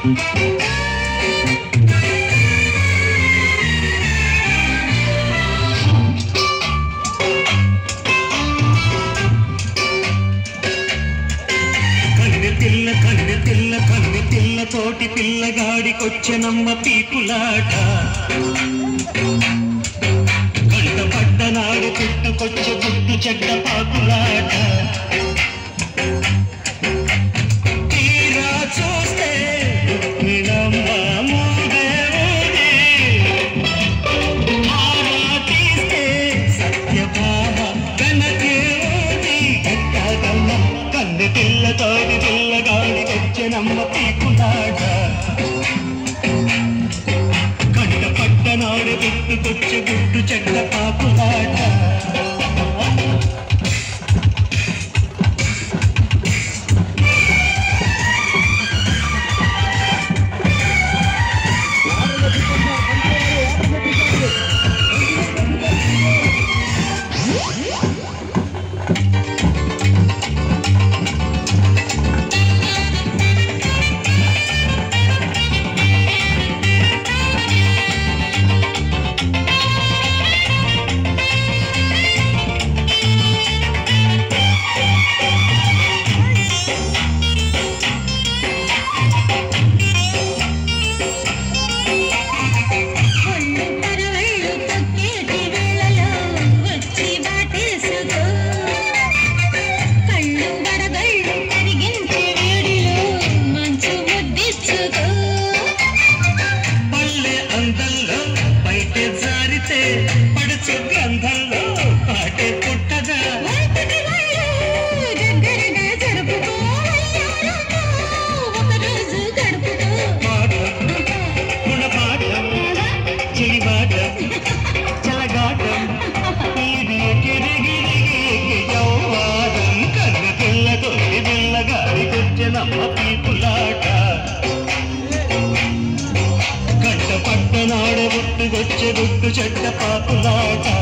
కన్నె పిల్ల కన్నె పిల్ల కన్నె పిల్ల తోటి పిల్లగాడికొచ్చెనమ్మ పీపులాట కంట పడ్డనాడు పుట్టుకొచ్చే పుట్టు చెడ్డ పాకులాట తీరా చూస్తే రుక్మిణమ్మ మూడే ఊది. ఆరా తీస్తే సత్యభామ కనకే ఊది. ఎక్కడమ్మ కన్నె పిల్ల తోడి పిల్లగాడి వచ్చెనమ్మ పీకులాట కంట పట్టనాడు గుట్టుకొచ్చే గుట్టు చెడ్డ పాపులాట ఒళ్ళు పరవళ్ళు తొక్కేటి వేళలో వచ్చి బాటేసుకో కళ్ళు వడగళ్ళు కరిగించే వేడిలో మంచు ముద్దిచ్చుకో పల్లె అందంలో బయటే జారితే పడుచు గంధంలో పాటే పుట్టదా ఒంటికి వాళ్ళు దగ్గరగా జరుపుకో వయ్యారంతో ఒకరోజు గడుపుకో పాఠం గుణపాఠం చెలిపాఠం చలగాటం ఇది ఎగిరిగిరిగి యౌవాదం కన్న పిల్ల తొలి పిల్లగాడికొచ్చెనమ్మ పీపులాట గంట పట్టనాడ గుట్టుకొచ్చే గుట్టు చెడ్డ పాపులాట